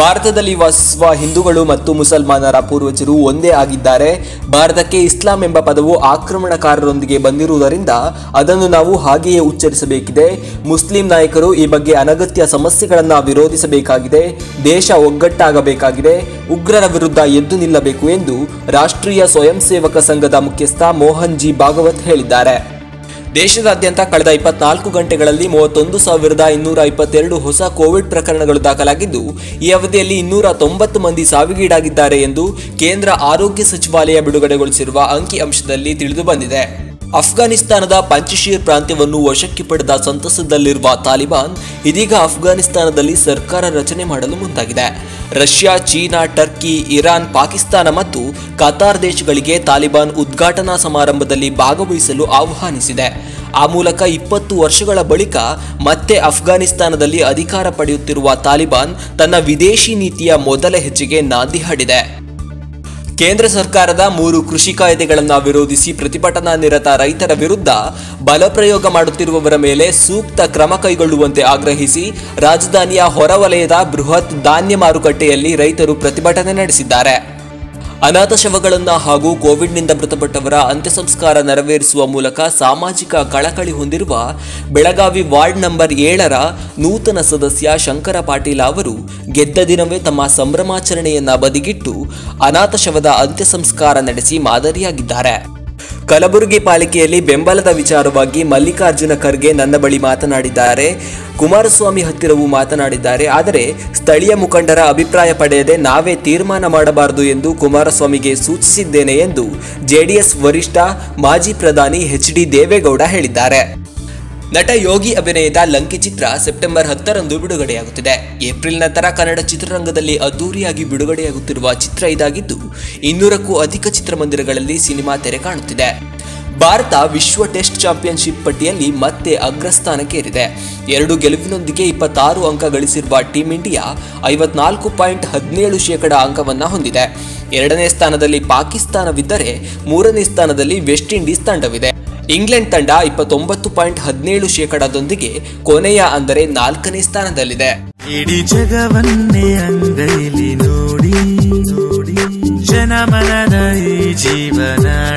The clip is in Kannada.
ಭಾರತದಲ್ಲಿ ವಾಸಿಸುವ ಹಿಂದೂಗಳು ಮತ್ತು ಮುಸಲ್ಮಾನರ ಪೂರ್ವಜರು ಒಂದೇ ಆಗಿದ್ದಾರೆ ಭಾರತಕ್ಕೆ ಇಸ್ಲಾಂ ಎಂಬ ಪದವು ಆಕ್ರಮಣಕಾರರೊಂದಿಗೆ ಬಂದಿರುವುದರಿಂದ ಅದನ್ನು ನಾವು ಹಾಗೆಯೇ ಉಚ್ಚರಿಸಬೇಕಿದೆ ಮುಸ್ಲಿಂ ನಾಯಕರು ಈ ಬಗ್ಗೆ ಅನಗತ್ಯ ಸಮಸ್ಯೆಗಳನ್ನು ವಿರೋಧಿಸಬೇಕಾಗಿದೆ ದೇಶ ಒಗ್ಗಟ್ಟಾಗಬೇಕಾಗಿದೆ ಉಗ್ರರ ವಿರುದ್ಧ ಎದ್ದು ನಿಲ್ಲಬೇಕು ಎಂದು ರಾಷ್ಟ್ರೀಯ ಸ್ವಯಂ ಸೇವಕ ಸಂಘದ ಮುಖ್ಯಸ್ಥ ಮೋಹನ್ ಜಿ ಭಾಗವತ್ ಹೇಳಿದ್ದಾರೆ ದೇಶದಾದ್ಯಂತ ಕಳೆದ ಇಪ್ಪತ್ನಾಲ್ಕು ಗಂಟೆಗಳಲ್ಲಿ ಮೂವತ್ತೊಂದು ಸಾವಿರದ ಇನ್ನೂರ ಇಪ್ಪತ್ತೆರಡು ಹೊಸ ಕೋವಿಡ್ ಪ್ರಕರಣಗಳು ದಾಖಲಾಗಿದ್ದು ಈ ಅವಧಿಯಲ್ಲಿ ಇನ್ನೂರ ತೊಂಬತ್ತು ಮಂದಿ ಸಾವಿಗೀಡಾಗಿದ್ದಾರೆ ಎಂದು ಕೇಂದ್ರ ಆರೋಗ್ಯ ಸಚಿವಾಲಯ ಬಿಡುಗಡೆಗೊಳಿಸಿರುವ ಅಂಕಿ ಅಂಶದಲ್ಲಿ ತಿಳಿದು ಬಂದಿದೆ ಅಫ್ಘಾನಿಸ್ತಾನದ ಪಂಚಶೀರ್ ಪ್ರಾಂತ್ಯವನ್ನು ವಶಕ್ಕೆ ಪಡೆದ ಸಂತಸದಲ್ಲಿರುವ ತಾಲಿಬಾನ್ ಇದೀಗ ಅಫ್ಘಾನಿಸ್ತಾನದಲ್ಲಿ ಸರ್ಕಾರ ರಚನೆ ಮಾಡಲು ಮುಂದಾಗಿದೆ Russia China Turkey Iran Pakistan ಮತ್ತು ಕತಾರ್ ದೇಶಗಳಿಗೆ ತಾಲಿಬಾನ್ ಉದ್ಘಾಟನಾ ಸಮಾರಂಭದಲ್ಲಿ ಭಾಗವಹಿಸಲು ಆಹ್ವಾನಿಸಿದೆ ಆ ಮೂಲಕ ಇಪ್ಪತ್ತು ವರ್ಷಗಳ ಬಳಿಕ ಮತ್ತೆ ಅಫ್ಘಾನಿಸ್ತಾನದಲ್ಲಿ ಅಧಿಕಾರ ಪಡೆಯುತ್ತಿರುವ ತಾಲಿಬಾನ್ ತನ್ನ ವಿದೇಶಿ ನೀತಿಯ ಮೊದಲ ಹೆಜ್ಜೆಗೆ ನಾಂದಿ ಹಾಡಿದೆ ಕೇಂದ್ರ ಸರ್ಕಾರದ ಮೂರು ಕೃಷಿ ಕಾಯ್ದೆಗಳನ್ನು ವಿರೋಧಿಸಿ ಪ್ರತಿಭಟನಾ ನಿರತ ರೈತರ ವಿರುದ್ಧ ಬಲಪ್ರಯೋಗ ಮಾಡುತ್ತಿರುವವರ ಮೇಲೆ ಸೂಕ್ತ ಕ್ರಮ ಕೈಗೊಳ್ಳುವಂತೆ ಆಗ್ರಹಿಸಿ ರಾಜಧಾನಿಯ ಹೊರವಲಯದ ಬೃಹತ್ ಧಾನ್ಯ ಮಾರುಕಟ್ಟೆಯಲ್ಲಿ ರೈತರು ಪ್ರತಿಭಟನೆ ನಡೆಸಿದ್ದಾರೆ ಅನಾಥ ಶವಗಳನ್ನು ಹಾಗೂ ಕೋವಿಡ್ನಿಂದ ಮೃತಪಟ್ಟವರ ಅಂತ್ಯ ಸಂಸ್ಕಾರ ನೆರವೇರಿಸುವ ಮೂಲಕ ಸಾಮಾಜಿಕ ಕಳಕಳಿ ಹೊಂದಿರುವ ಬೆಳಗಾವಿ ವಾರ್ಡ್ ನಂಬರ್ ಏಳರ ನೂತನ ಸದಸ್ಯ ಶಂಕರ ಪಾಟೀಲ ಅವರು ಗೆದ್ದ ದಿನವೇ ತಮ್ಮ ಸಂಭ್ರಮಾಚರಣೆಯನ್ನ ಬದಿಗಿಟ್ಟು ಅನಾಥ ಶವದ ಅಂತ್ಯ ಸಂಸ್ಕಾರ ನಡೆಸಿ ಮಾದರಿಯಾಗಿದ್ದಾರೆ ಕಲಬುರಗಿ ಪಾಲಿಕೆಯಲ್ಲಿ ಬೆಂಬಲದ ವಿಚಾರವಾಗಿ ಮಲ್ಲಿಕಾರ್ಜುನ ಖರ್ಗೆ ನನ್ನ ಬಳಿ ಮಾತನಾಡಿದ್ದಾರೆ ಕುಮಾರಸ್ವಾಮಿ ಹತ್ತಿರವೂ ಮಾತನಾಡಿದ್ದಾರೆ ಆದರೆ ಸ್ಥಳೀಯ ಮುಖಂಡರ ಅಭಿಪ್ರಾಯ ಪಡೆಯದೆ ನಾವೇ ತೀರ್ಮಾನ ಮಾಡಬಾರದು ಎಂದು ಕುಮಾರಸ್ವಾಮಿಗೆ ಸೂಚಿಸಿದ್ದೇನೆ ಎಂದು ಜೆಡಿಎಸ್ ವರಿಷ್ಠ ಮಾಜಿ ಪ್ರಧಾನಿ ಎಚ್ ಡಿ ದೇವೇಗೌಡ ಹೇಳಿದ್ದಾರೆ ನಟ ಯೋಗಿ ಅಭಿನಯದ ಲಂಕಿ ಚಿತ್ರ ಸೆಪ್ಟೆಂಬರ್ ಹತ್ತರಂದು ಬಿಡುಗಡೆಯಾಗುತ್ತಿದೆ ಏಪ್ರಿಲ್ ನಂತರ ಕನ್ನಡ ಚಿತ್ರರಂಗದಲ್ಲಿ ಅದ್ದೂರಿಯಾಗಿ ಬಿಡುಗಡೆಯಾಗುತ್ತಿರುವ ಚಿತ್ರ ಇದಾಗಿದ್ದು ಇನ್ನೂರಕ್ಕೂ ಅಧಿಕ ಚಿತ್ರಮಂದಿರಗಳಲ್ಲಿ ಸಿನಿಮಾ ತೆರೆ ಕಾಣುತ್ತಿದೆ ಭಾರತ ವಿಶ್ವ ಟೆಸ್ಟ್ ಚಾಂಪಿಯನ್ಶಿಪ್ ಪಟ್ಟಿಯಲ್ಲಿ ಮತ್ತೆ ಅಗ್ರಸ್ಥಾನಕ್ಕೇರಿದೆ ಎರಡು ಗೆಲುವಿನೊಂದಿಗೆ ಇಪ್ಪತ್ತಾರು ಅಂಕ ಗಳಿಸಿರುವ ಟೀಂ ಇಂಡಿಯಾ ಐವತ್ನಾಲ್ಕು ಪಾಯಿಂಟ್ ಹದಿನೇಳು ಶೇಕಡ ಅಂಕವನ್ನು ಹೊಂದಿದೆ ಎರಡನೇ ಸ್ಥಾನದಲ್ಲಿ ಪಾಕಿಸ್ತಾನವಿದ್ದರೆ ಮೂರನೇ ಸ್ಥಾನದಲ್ಲಿ ವೆಸ್ಟ್ ಇಂಡೀಸ್ ತಂಡವಿದೆ ಇಂಗ್ಲೆಂಡ್ ತಂಡ ಇಪ್ಪತ್ತೊಂಬತ್ತು ಪಾಯಿಂಟ್ ಹದಿನೇಳು ಶೇಕಡದೊಂದಿಗೆ ಕೊನೆಯ ಅಂದರೆ ನಾಲ್ಕನೇ ಸ್ಥಾನದಲ್ಲಿದೆ ಇಡೀ ಜಗವನ್ನೇ ಅಂಗೈಲಿ ನೋಡಿ ನೋಡಿ ಜನಮನದ ಈ ಜೀವನ